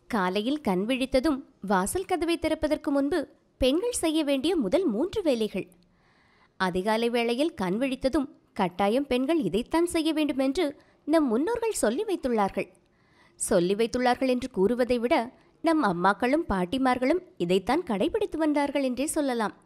காலையில் கண் விழித்ததும் வாசல் கதவை திறப்பதற்கு முன்பு பெண்கள் செய்ய வேண்டிய முதல் மூன்று வேலைகள் அதிகாலை வேளையில் கண் விழித்ததும் கட்டாயம் பெண்கள் இதைத்தான் செய்ய வேண்டும் என்று நம் முன்னோர்கள் சொல்லி வைத்துள்ளார்கள் சொல்லி வைத்துள்ளார்கள் என்று கூறுவதை விட நம் அம்மாக்களும் பாட்டிமார்களும் இதைத்தான் கடைபிடித்து வந்தார்கள் என்றே சொல்லலாம்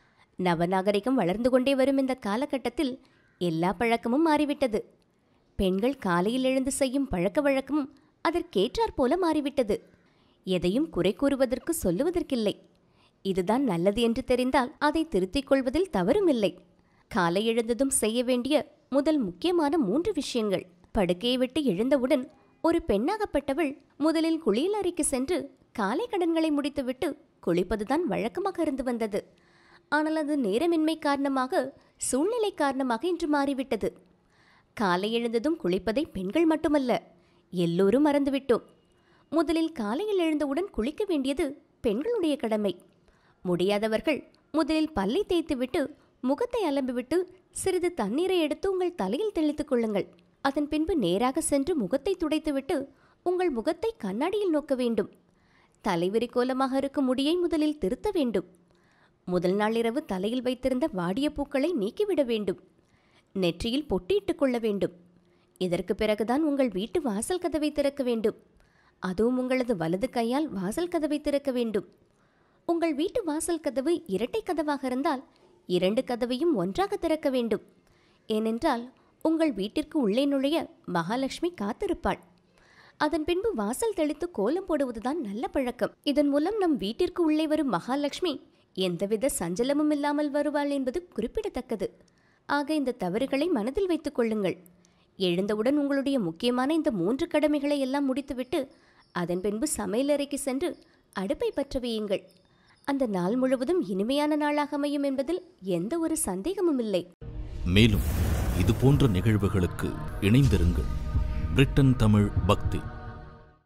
நவநாகரிகம் வளர்ந்து கொண்டே வரும் இந்த காலகட்டத்தில் எல்லா பழக்கமும் மாறிவிட்டது பெண்கள் காலையில் எழுந்து செய்யும் பழக்க வழக்கமும் அதற்கேற்றாற் போல மாறிவிட்டது எதையும் குறை கூறுவதற்கு சொல்லுவதற்கில்லை இதுதான் நல்லது என்று தெரிந்தால் அதை திருத்திக் கொள்வதில் தவறுமில்லை காலை எழுந்ததும் செய்ய வேண்டிய முதல் முக்கியமான மூன்று விஷயங்கள் படுக்கையை விட்டு எழுந்தவுடன் ஒரு பெண்ணாகப்பட்டவள் முதலில் குளியல் அறைக்கு சென்று காலை கடன்களை முடித்துவிட்டு குளிப்பதுதான் வழக்கமாக இருந்து வந்தது ஆனால் அது நேரமின்மை காரணமாக சூழ்நிலை காரணமாக இன்று மாறிவிட்டது காலை எழுந்ததும் குளிப்பதை பெண்கள் மட்டுமல்ல எல்லோரும் மறந்துவிட்டோம் முதலில் காலையில் எழுந்தவுடன் குளிக்க வேண்டியது பெண்களுடைய கடமை முடியாதவர்கள் முதலில் பல்லை தேய்த்துவிட்டு முகத்தை அலம்பிவிட்டு சிறிது தண்ணீரை எடுத்து உங்கள் தலையில் தெளித்துக் கொள்ளுங்கள் அதன் பின்பு நேராக சென்று முகத்தை துடைத்துவிட்டு உங்கள் முகத்தை கண்ணாடியில் நோக்க வேண்டும் தலைவிரி கோலமாக இருக்கும் முடியை முதலில் திருத்த வேண்டும் முதல் நாள் இரவு தலையில் வைத்திருந்த வாடிய பூக்களை நீக்கிவிட வேண்டும் நெற்றியில் பொட்டியிட்டுக் கொள்ள வேண்டும் இதற்கு பிறகுதான் உங்கள் வீட்டு வாசல் கதவை திறக்க வேண்டும் அதுவும் உங்களது வலது கையால் வாசல் கதவை திறக்க வேண்டும் உங்கள் வீட்டு வாசல் கதவு இரட்டை கதவாக இருந்தால் இரண்டு கதவையும் ஒன்றாக திறக்க வேண்டும் ஏனென்றால் உங்கள் வீட்டிற்கு உள்ளே நுழைய மகாலட்சுமி காத்திருப்பாள் அதன் பின்பு வாசல் தெளித்து கோலம் போடுவதுதான் நல்ல பழக்கம் இதன் மூலம் நம் வீட்டிற்கு உள்ளே வரும் மகாலட்சுமி எந்தவித சஞ்சலமும் இல்லாமல் வருவாள் என்பது குறிப்பிடத்தக்கது ஆக இந்த தவறுகளை மனதில் வைத்துக் கொள்ளுங்கள் எழுந்தவுடன் உங்களுடைய முக்கியமான இந்த மூன்று கடமைகளை எல்லாம் முடித்துவிட்டு அதன் பின்பு சமையலறைக்கு சென்று அடுப்பை பற்ற வையுங்கள் அந்த நாள் முழுவதும் இனிமையான நாளாக அமையும் என்பதில் எந்த ஒரு சந்தேகமும் இல்லை மேலும் இது போன்ற நிகழ்வுகளுக்கு இணைந்திருங்கள் பிரிட்டன் தமிழ் பக்தி